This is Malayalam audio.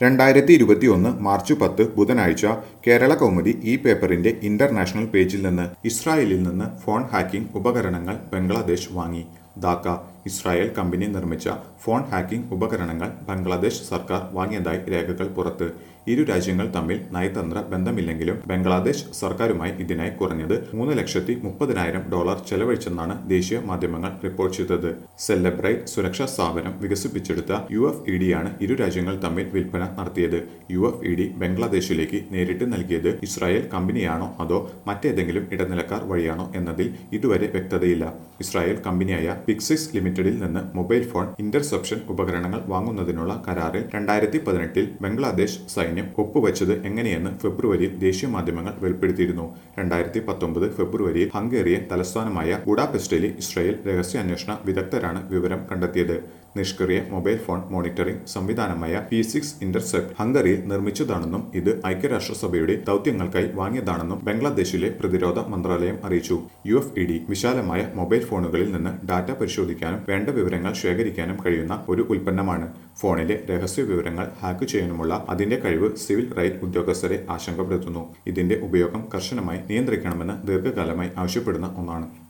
രണ്ടായിരത്തി ഇരുപത്തിയൊന്ന് മാർച്ച് പത്ത് ബുധനാഴ്ച കേരള കൗമുദി ഈ പേപ്പറിന്റെ ഇന്റർനാഷണൽ പേജിൽ നിന്ന് ഇസ്രായേലിൽ നിന്ന് ഫോൺ ഹാക്കിംഗ് ഉപകരണങ്ങൾ ബംഗ്ലാദേശ് വാങ്ങി ധാക്ക ഇസ്രായേൽ കമ്പനി നിർമ്മിച്ച ഫോൺ ഹാക്കിംഗ് ഉപകരണങ്ങൾ ബംഗ്ലാദേശ് സർക്കാർ വാങ്ങിയതായി രേഖകൾ പുറത്ത് ഇരു രാജ്യങ്ങൾ തമ്മിൽ നയതന്ത്ര ബന്ധമില്ലെങ്കിലും ബംഗ്ലാദേശ് സർക്കാരുമായി ഇതിനായി കുറഞ്ഞത് മൂന്ന് ലക്ഷത്തി മുപ്പതിനായിരം ഡോളർ ചെലവഴിച്ചെന്നാണ് ദേശീയ മാധ്യമങ്ങൾ റിപ്പോർട്ട് ചെയ്തത് സെല്ലബ്രൈറ്റ് സുരക്ഷാ സ്ഥാപനം വികസിപ്പിച്ചെടുത്ത യു എഫ് ഇ ഡിയാണ് ഇരു രാജ്യങ്ങൾ തമ്മിൽ വിൽപ്പന നടത്തിയത് യു എഫ് ഇ ഡി ബംഗ്ലാദേശിലേക്ക് നേരിട്ട് നൽകിയത് ഇസ്രായേൽ കമ്പനിയാണോ അതോ മറ്റേതെങ്കിലും ഇടനിലക്കാർ വഴിയാണോ എന്നതിൽ ഇതുവരെ വ്യക്തതയില്ല ഇസ്രായേൽ കമ്പനിയായ പിക്സിസ് ലിമിറ്റഡിൽ നിന്ന് മൊബൈൽ ഫോൺ ഇന്റർസെപ്ഷൻ ഉപകരണങ്ങൾ വാങ്ങുന്നതിനുള്ള കരാറിൽ രണ്ടായിരത്തി പതിനെട്ടിൽ ബംഗ്ലാദേശ് സൈന്യം ഒപ്പുവെച്ചത് എങ്ങനെയെന്ന് ഫെബ്രുവരിയിൽ ദേശീയ മാധ്യമങ്ങൾ വെളിപ്പെടുത്തിയിരുന്നു രണ്ടായിരത്തി പത്തൊമ്പത് ഫെബ്രുവരിയിൽ ഹംഗേറിയൻ തലസ്ഥാനമായ ബുഡാപെസ്റ്റിലെ ഇസ്രായേൽ രഹസ്യാന്വേഷണ വിദഗ്ധരാണ് വിവരം കണ്ടെത്തിയത് നിഷ്ക്രിയ മൊബൈൽ ഫോൺ മോണിറ്ററിംഗ് സംവിധാനമായ പി സിക്സ് ഇന്റർസെപ്റ്റ് ഹംഗറിയിൽ നിർമ്മിച്ചതാണെന്നും ഇത് ഐക്യരാഷ്ട്രസഭയുടെ ദൗത്യങ്ങൾക്കായി വാങ്ങിയതാണെന്നും ബംഗ്ലാദേശിലെ പ്രതിരോധ മന്ത്രാലയം അറിയിച്ചു യു എഫ് ഇ ഡി വിശാലമായ മൊബൈൽ ഫോണുകളിൽ നിന്ന് ഡാറ്റ പരിശോധിക്കാനും വേണ്ട വിവരങ്ങൾ ശേഖരിക്കാനും കഴിയുന്ന ഒരു ഉൽപ്പന്നമാണ് ഫോണിലെ രഹസ്യ വിവരങ്ങൾ ഹാക്ക് ചെയ്യാനുമുള്ള അതിന്റെ കഴിവ് സിവിൽ റൈറ്റ് ഉദ്യോഗസ്ഥരെ ആശങ്കപ്പെടുത്തുന്നു ഇതിന്റെ ഉപയോഗം കർശനമായി നിയന്ത്രിക്കണമെന്ന് ദീർഘകാലമായി ആവശ്യപ്പെടുന്ന ഒന്നാണ്